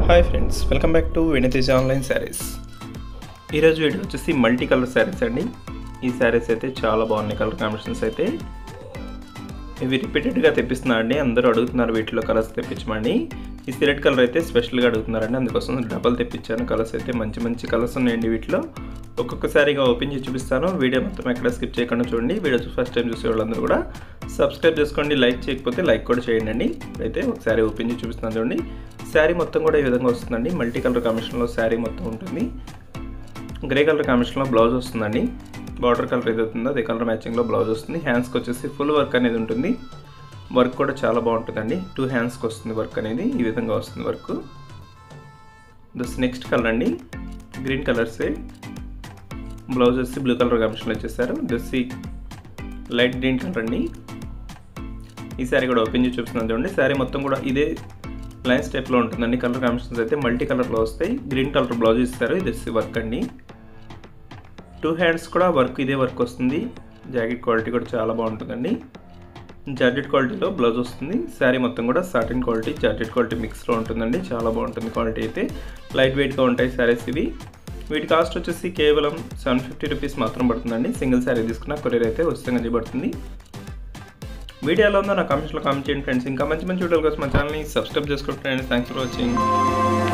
hi friends welcome back to Veniteja online sarees ఈరోజు video వచ్చేసి multi colour saris అండి ఈ శారీస్ అయితే చాలా బాగున్నాయి కలర్ కాంబినేషన్స్ అయితే ఇవి రిపీటెడ్గా తెప్పిస్తున్నా అండి అందరూ అడుగుతున్నారు వీటిలో కలర్స్ తెప్పించమని ఈ సిరెట్ కలర్ అయితే స్పెషల్గా అడుగుతున్నారండి అందుకోసం డబల్ తెప్పించాను కలర్స్ అయితే మంచి మంచి కలర్స్ ఉన్నాయండి వీటిలో ఒక్కొక్కసారిగా ఓపెన్ చేసి చూపిస్తాను వీడియో మొత్తం ఎక్కడ స్కిప్ చేయకుండా చూడండి వీడియో ఫస్ట్ టైం చూసే వాళ్ళందరూ కూడా సబ్స్క్రైబ్ చేసుకోండి లైక్ చేయకపోతే లైక్ కూడా చేయండి అండి అయితే ఒకసారి ఓపెన్ చేసి చూపిస్తున్నాను చూడండి శారీ మొత్తం కూడా ఈ విధంగా వస్తుందండి మల్టీ కలర్ కాంబినేషన్లో శారీ మొత్తం ఉంటుంది గ్రే కలర్ కాంబినేషన్లో బ్లౌజ్ వస్తుందండి బార్డర్ కలర్ ఏది అవుతుందో అదే కలర్ మ్యాచింగ్లో బ్లౌజ్ వస్తుంది హ్యాండ్స్కి వచ్చేసి ఫుల్ వర్క్ అనేది ఉంటుంది వర్క్ కూడా చాలా బాగుంటుందండి టూ హ్యాండ్స్కి వస్తుంది వర్క్ అనేది ఈ విధంగా వస్తుంది వర్క్ దస్ నెక్స్ట్ కలర్ అండి గ్రీన్ కలర్సే బ్లౌజ్ వచ్చి బ్లూ కలర్ కాంబినేషన్లో వచ్చేసారు దస్ లైట్ గ్రీన్ కలర్ అండి ఈ శారీ కూడా ఓపెన్ చేసి చూపిస్తున్నాను చూడండి శారీ మొత్తం కూడా ఇదే లైన్స్ టైప్లో ఉంటుందండి కలర్ కాంబినేషన్స్ అయితే మల్టీ కలర్లో వస్తాయి గ్రీన్ కలర్ బ్లౌజ్ ఇస్తారు ఇది వచ్చి వర్క్ అండి టూ హ్యాండ్స్ కూడా వర్క్ ఇదే వర్క్ వస్తుంది జాకెట్ క్వాలిటీ కూడా చాలా బాగుంటుందండి జాకెట్ క్వాలిటీలో బ్లౌజ్ వస్తుంది శారీ మొత్తం కూడా సాటిన్ క్వాలిటీ జాకెట్ క్వాలిటీ మిక్స్లో ఉంటుందండి చాలా బాగుంటుంది క్వాలిటీ అయితే లైట్ వెయిట్గా ఉంటాయి శారీస్ ఇవి వీటి కాస్ట్ వచ్చేసి కేవలం సెవెన్ ఫిఫ్టీ రూపీస్ మాత్రం పడుతుందండి సింగిల్ శారీ తీసుకున్న కొరియర్ అయితే ఉచితంగా చేయబడుతుంది వీడియో ఎలా ఉందో నా కామెంట్స్లో కామెంట్ చేయండి ఫ్రెండ్స్ ఇంకా మంచి మంచి వీడియోల కోసం మా ఛానల్ని సబ్స్క్రైబ్ చేసుకోండి ఫ్రెండ్స్ థ్యాంక్స్ ఫర్ వాచింగ్